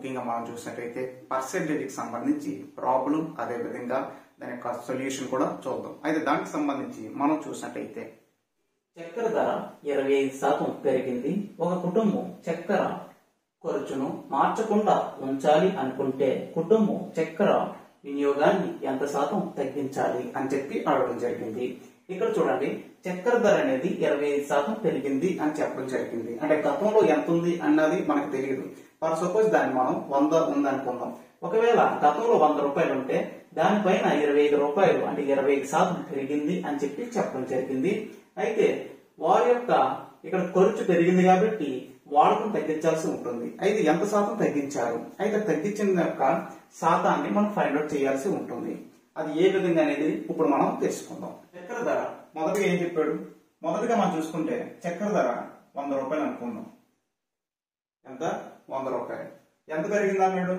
ముఖ్యంగా మనం చూసినట్టయితే పర్సెంటేజ్ కి సంబంధించి ప్రాబ్లం అదే విధంగా దాని యొక్క సొల్యూషన్ కూడా చూద్దాం అయితే దానికి సంబంధించి మనం చూసినట్టయితే చక్కెర ధర ఇరవై ఐదు శాతం పెరిగింది ఒక కుటుంబం చక్కెర ఖర్చును మార్చకుండా ఉంచాలి అనుకుంటే కుటుంబం చక్కెర వినియోగాన్ని ఎంత శాతం తగ్గించాలి అని చెప్పి అడగడం జరిగింది ఇక్కడ చూడండి చక్కెర ధర అనేది ఇరవై ఐదు శాతం పెరిగింది అని చెప్పడం జరిగింది అంటే గతంలో ఎంత ఉంది అన్నది మనకు తెలియదు ఫర్ సపోజ్ దాన్ని మనం వంద ఉంది అనుకుందాం ఒకవేళ గతంలో వంద రూపాయలు ఉంటే దానిపైన ఇరవై ఐదు రూపాయలు అంటే ఇరవై ఐదు శాతం పెరిగింది అని చెప్పి చెప్పడం జరిగింది అయితే వారి యొక్క ఇక్కడ ఖర్చు పెరిగింది కాబట్టి వాడకం తగ్గించాల్సి ఉంటుంది అయితే ఎంత శాతం తగ్గించారు అయితే తగ్గించిన యొక్క శాతాన్ని మనం ఫైండ్ అవుట్ చేయాల్సి ఉంటుంది అది ఏ విధంగా అనేది ఇప్పుడు మనం తెలుసుకుందాం చక్కెర ధర మొదటిగా ఏం చెప్పాడు మొదటిగా మనం చూసుకుంటే చక్కెర ధర వంద రూపాయలు అనుకుందాం ఎంత వంద రూపాయలు ఎంత పెరిగింది అన్నాడు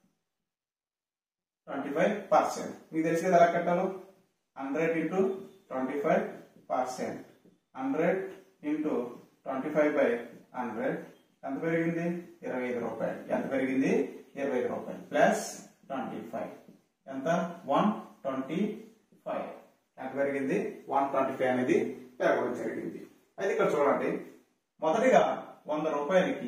ట్వంటీ ఫైవ్ పర్సెంట్ మీకు తెలిసి ఎలా కట్టాలో hundred into twenty five percent hundred into twenty five by hundred ఎంత పెరిగింది ఇరవై ఐదు రూపాయలు ఎంత పెరిగింది ఇరవై ఐదు రూపాయలు ప్లస్ ట్వంటీ ఫైవ్ ఎంత వన్ ట్వంటీ ఫైవ్ ఎంత పెరిగింది వన్ ట్వంటీ ఫైవ్ అనేది పెరగడం జరిగింది అయితే ఇక్కడ చూడండి మొదటిగా వంద రూపాయలకి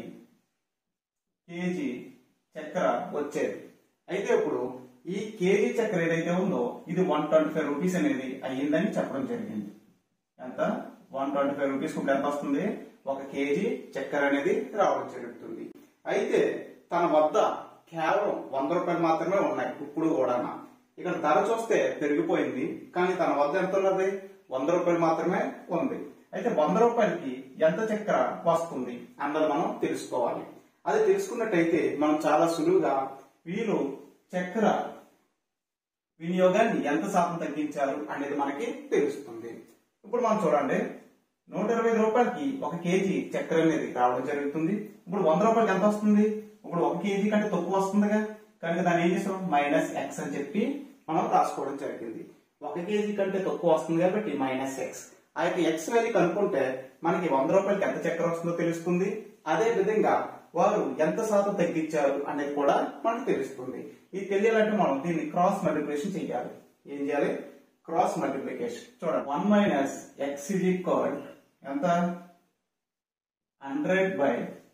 కేజీ చక్కెర వచ్చేది అయితే ఇప్పుడు ఈ కేజీ చక్కెర ఏదైతే ఉందో ఇది వన్ ట్వంటీ ఫైవ్ రూపీస్ అనేది అయ్యిందని చెప్పడం జరిగింది ఎంత వన్ ట్వంటీ ఫైవ్ రూపీస్ ఇప్పుడు ఎంత వస్తుంది ఒక కేజీ చక్కెర అనేది రావడం జరుగుతుంది అయితే తన వద్ద కేవలం వంద రూపాయలు మాత్రమే ఉన్నాయి ఇప్పుడు కూడా ఇక్కడ ధర చూస్తే పెరిగిపోయింది కానీ తన వద్ద ఎంత ఉన్నది వంద రూపాయలు మాత్రమే ఉంది అయితే వంద రూపాయలకి ఎంత చక్కెర వస్తుంది అన్నది మనం తెలుసుకోవాలి అది తెలుసుకున్నట్టయితే మనం చాలా సులువుగా వీళ్ళు చక్కెర వినియోగాన్ని ఎంత శాతం తగ్గించారు అనేది మనకి తెలుస్తుంది ఇప్పుడు మనం చూడండి నూట ఇరవై ఐదు రూపాయలకి ఒక కేజీ చక్కెర అనేది రావడం జరుగుతుంది ఇప్పుడు వంద రూపాయలకి ఎంత వస్తుంది ఇప్పుడు ఒక కేజీ కంటే తక్కువ వస్తుందిగా కనుక దాన్ని ఏం చేసాం మైనస్ ఎక్స్ అని చెప్పి మనం రాసుకోవడం జరిగింది ఒక కేజీ కంటే తక్కువ వస్తుంది కాబట్టి మైనస్ ఎక్స్ ఆ యొక్క ఎక్స్ వాల్యూ కనుక్కుంటే మనకి వంద రూపాయలకి ఎంత చక్కెర వస్తుందో తెలుస్తుంది అదే విధంగా వారు ఎంత శాతం తగ్గించారు అనేది కూడా మనకు తెలుస్తుంది ఇది తెలియాలంటే మనం దీన్ని క్రాస్ మల్టిప్లికేషన్ చేయాలి ఏం చేయాలి క్రాస్ మల్టిప్లికేషన్ చూడండి one minus x is equal ఎంత hundred by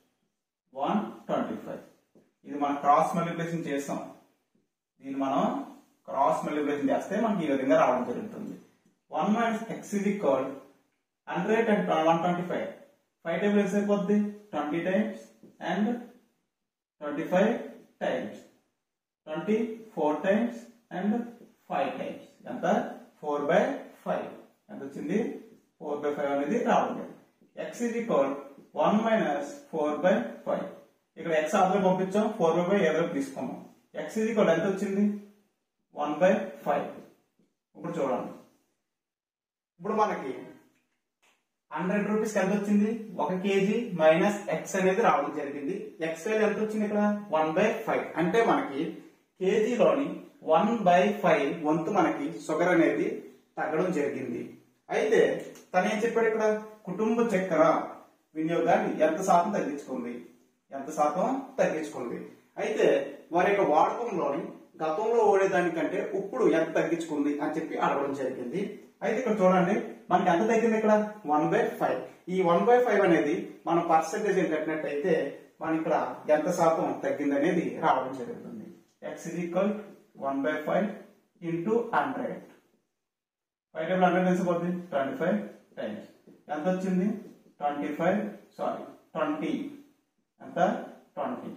one twenty five ఇది మనం క్రాస్ మల్టిప్లికేషన్ చేస్తాం దీన్ని మనం క్రాస్ మల్టిప్లికేషన్ చేస్తే మనకి ఈ విధంగా రావడం జరుగుతుంది one minus x is equal hundred and one twenty five five table ఎంత అయిపోద్ది twenty times and twenty five times twenty four times and five times ఎంత ఫోర్ బై ఫైవ్ ఎంత వచ్చింది ఫోర్ బై ఫైవ్ అనేది రావడం ఎక్స్ ఇది equal one minus four by five ఇక్కడ x ఆదరూ పంపించాం ఫోర్ బై ఫైవ్ ఎదురు తీసుకున్నాం ఎక్స్ ఇది ఈక్వల్ ఎంత వచ్చింది వన్ బై ఫైవ్ ఇప్పుడు చూడండి ఇప్పుడు మనకి హండ్రెడ్ రూపీస్ ఎంత వచ్చింది ఒక కేజీ మైనస్ ఎక్స్ అనేది రావడం జరిగింది ఎక్స్ వాల్యూ ఎంత వచ్చింది ఇక్కడ వన్ బై ఫైవ్ అంటే మనకి కేజీలోని వన్ బై ఫైవ్ వంతు మనకి షుగర్ అనేది తగ్గడం జరిగింది అయితే తను ఏం చెప్పాడు ఇక్కడ కుటుంబ చక్కెర వినియోగాన్ని ఎంత శాతం తగ్గించుకుంది ఎంత శాతం తగ్గించుకుంది అయితే వారి యొక్క వాడకంలోని గతంలో ఓడేదానికంటే ఇప్పుడు ఎంత తగ్గించుకుంది అని చెప్పి అడగడం జరిగింది అయితే ఇక్కడ చూడండి మనకి ఎంత తగ్గింది ఇక్కడ వన్ బై ఫైవ్ ఈ వన్ బై ఫైవ్ అనేది మన పర్సెంటేజ్ కట్టినట్టయితే మన ఇక్కడ ఎంత శాతం తగ్గింది అనేది రావడం జరుగుతుంది x is equal one by five into hundred five table hundred తెలిసిపోద్ది ట్వంటీ ఫైవ్ టైమ్స్ ఎంత వచ్చింది ట్వంటీ ఫైవ్ సారీ ట్వంటీ ఎంత ట్వంటీ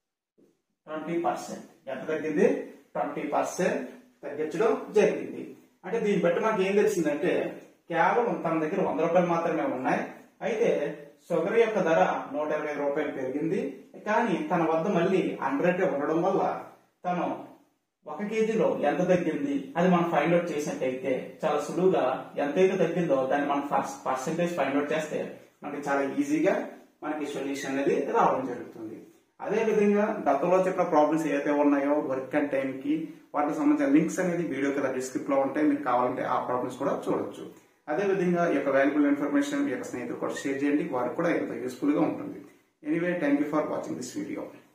ట్వంటీ పర్సెంట్ ఎంత తగ్గింది ట్వంటీ పర్సెంట్ తగ్గించడం జరిగింది అంటే దీన్ని బట్టి మనకి ఏం తెలిసిందంటే కేవలం తన దగ్గర వంద రూపాయలు మాత్రమే ఉన్నాయి అయితే షుగర్ యొక్క ధర నూట ఇరవై రూపాయలు పెరిగింది కానీ తన వద్ద మళ్ళీ హండ్రెడ్ ఉండడం వల్ల తను ఒక కేజీలో ఎంత తగ్గింది అది మనం ఫైండ్ అవుట్ చేసినట్టయితే చాలా సులువుగా ఎంతైతే తగ్గిందో దాన్ని మనం ఫస్ట్ పర్సెంటేజ్ ఫైండ్ అవుట్ చేస్తే మనకి చాలా ఈజీగా మనకి సొల్యూషన్ అనేది రావడం జరుగుతుంది అదే విధంగా గతంలో చెప్పిన ప్రాబ్లమ్స్ ఏదైతే ఉన్నాయో వర్క్ అండ్ టైం కి వాటికి సంబంధించిన లింక్స్ అనేది వీడియో కింద డిస్క్రిప్ట్ లో ఉంటాయి మీకు కావాలంటే ఆ ప్రాబ్లమ్స్ కూడా చూడొచ్చు అదే విధంగా ఈ యొక్క వాల్యుబుల్ ఇన్ఫర్మేషన్ మీ యొక్క స్నేహితులు కూడా షేర్ చేయండి వారికి కూడా ఎంతో యూస్ఫుల్ గా ఉంటుంది anyway thank you for watching this video